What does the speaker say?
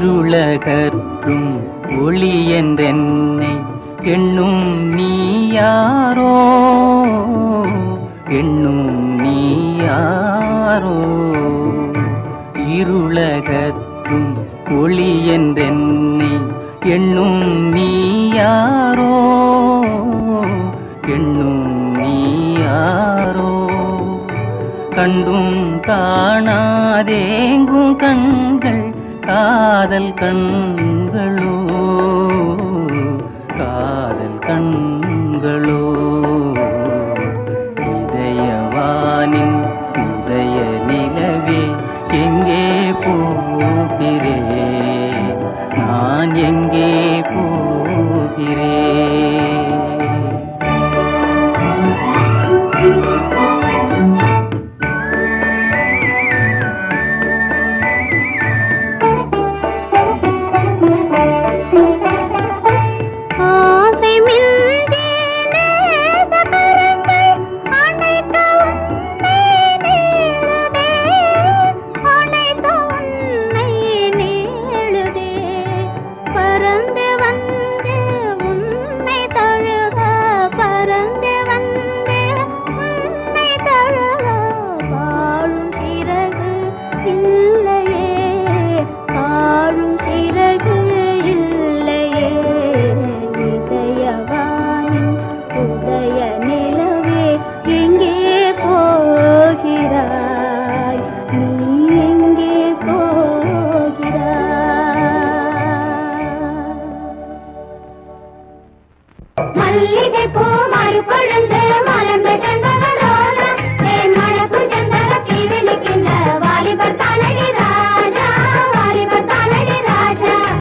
இருளகற்றும் ஒளி என்றென்னை எண்ணும் நீயாரோ எண்ணும் நீயாரோ இருளகற்றும் ஒளி என்றென்னை எண்ணும் நீயாரோ எண்ணும் நீயாரோ கண்டும் காணாதேங்கும் கண்கள் காதல் கண்களோ காதல் கண்களோ இதயவானின் உதய நிலவே எங்கே போகிறே நான் எங்கே போகிறேன் ஆசை மிந்தி நேசக்கரங்கள் அணைக்க உன்னை நீளுதே, அணைக்க உன்னை நீளுதே. பறந்து வந்து உன்னை தழுவ, பறந்து வந்து உன்னை தழுவ, வாழும் சிறகு இல்லையே வாழும் சிறகு இல்லையே இதயவானின் உதய நிலவே எங்கே போகிறாய் நீ எங்கே போகிறாய் மல்லிகை பூ மறு குழந்தை